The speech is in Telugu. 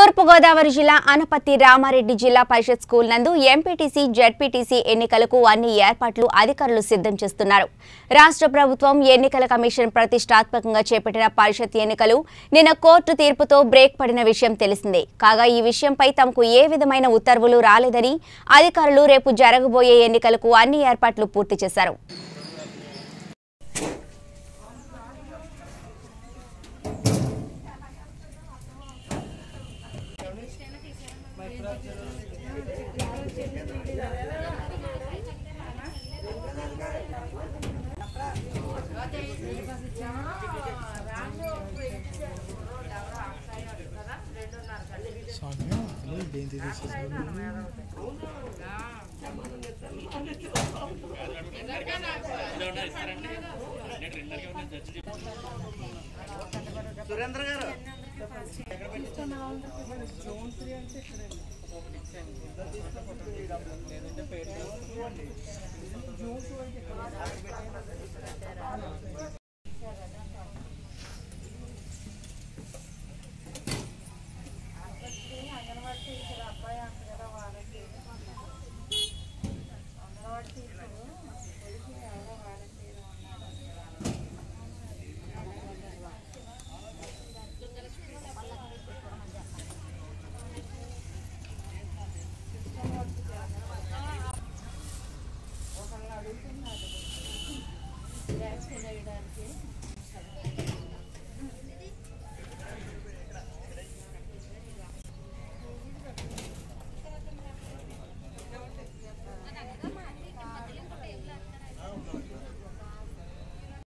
తూర్పుగోదావరి జిల్లా అనపత్తి రామారెడ్డి జిల్లా పరిషత్ స్కూల్ నందు ఎంపీటీసీ జెడ్పీటీసీ ఎన్నికలకు అన్ని ఏర్పాట్లు అధికారులు సిద్ధం చేస్తున్నారు రాష్ట్ర ప్రభుత్వం ఎన్నికల కమిషన్ ప్రతిష్టాత్మకంగా చేపట్టిన పరిషత్ ఎన్నికలు నిన్న కోర్టు తీర్పుతో బ్రేక్ పడిన విషయం తెలిసిందే కాగా ఈ విషయంపై తమకు ఏ విధమైన ఉత్తర్వులు రాలేదని అధికారులు రేపు జరగబోయే ఎన్నికలకు అన్ని ఏర్పాట్లు పూర్తి చేశారు సురేంద్ర గారు